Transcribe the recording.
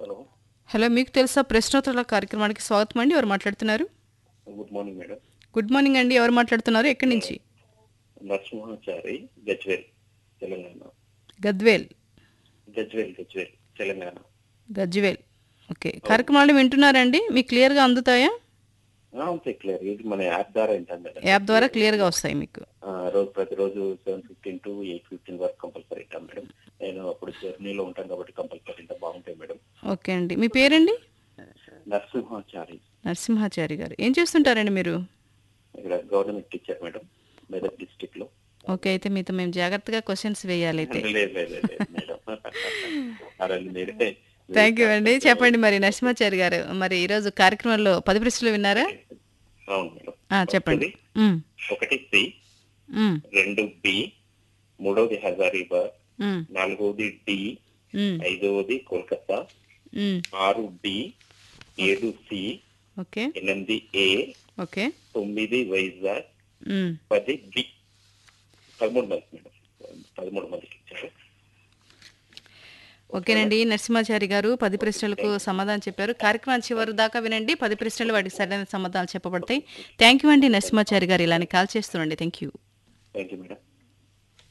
Hello hello మీకు తెలుసా ప్రశ్నోత్తరాల కార్యక్రమానికి స్వాగతం అండి ఎవరు మాట్లాడుతున్నారు good morning madam good morning అండి ఎవరు మాట్లాడుతున్నారు ఎక్కడి నుంచి నరసింహాచారి గజ్వేల్ తెలంగాణ గద్వేల్ గజ్వేల్ గజ్వేల్ తెలంగాణ గజ్వేల్ ఓకే కార్యక్రమాలు వింటున్నారండి మీకు క్లియర్గా అందుతాయా ఆ, అంతే క్లియర్ ఇది మన యాప్ ద్వారా వింటాం మేడం యాప్ ద్వారా క్లియర్గా వస్తాయి మీకు ఆ, రోజు ప్రతిరోజు seven fifteen to eight fifteen వరకు కంపల్సరీ వింటాం మేడం నేను అప్పుడు జర్నీలో ఉంటాను కాబట్టి కంపల్సరీ వింటా బాగుంటాయి మేడం ఓకే అండి మీ పేరండి నరసింహాచారి నరసింహాచారి గారు ఏం చేస్తుంటారండి మీరు ఇక్కడ government teacher madam Medak district లో ఓకే అయితే మీతో మేము జాగ్రత్తగా క్వశ్చన్స్ వేయాలి అయితే లేదు లేదు లేదు లేదు, మేడం అలా మీరే థ్యాంక్ యూ అండి చెప్పండి మరి నరసింహాచారి గారు మరి ఈరోజు కార్యక్రమంలో పది ప్రశ్నలు విన్నారా అవును మేడం ఆ, చెప్పండి ఉమ్, ఒకటి సి ఉమ్, రెండు బి మూడవది హజారీబాగ్ ఉమ్, నాలుగవది డి ఉమ్, ఐదవది కోల్కతా ఉమ్. ఆరు డి ఏడు సి ఓకే ఎనిమిది ఏ ఓకే తొమ్మిది వైజాగ్ ఉమ్. పది బి పదమూడు మంది మేడం పదమూడు మందికి ఇచ్చారు ఓకేనండి నరసింహాచారి గారు పది ప్రశ్నలకు సమాధానం చెప్పారు కార్యక్రమం చివరి దాకా వినండి పది ప్రశ్నలు వాటికి సరైన సమాధానాలు చెప్పబడతాయి థ్యాంక్ యూ అండి నరసింహాచారి గారు ఇలానే కాల్ చేస్తున్నాండి thank you thank you madam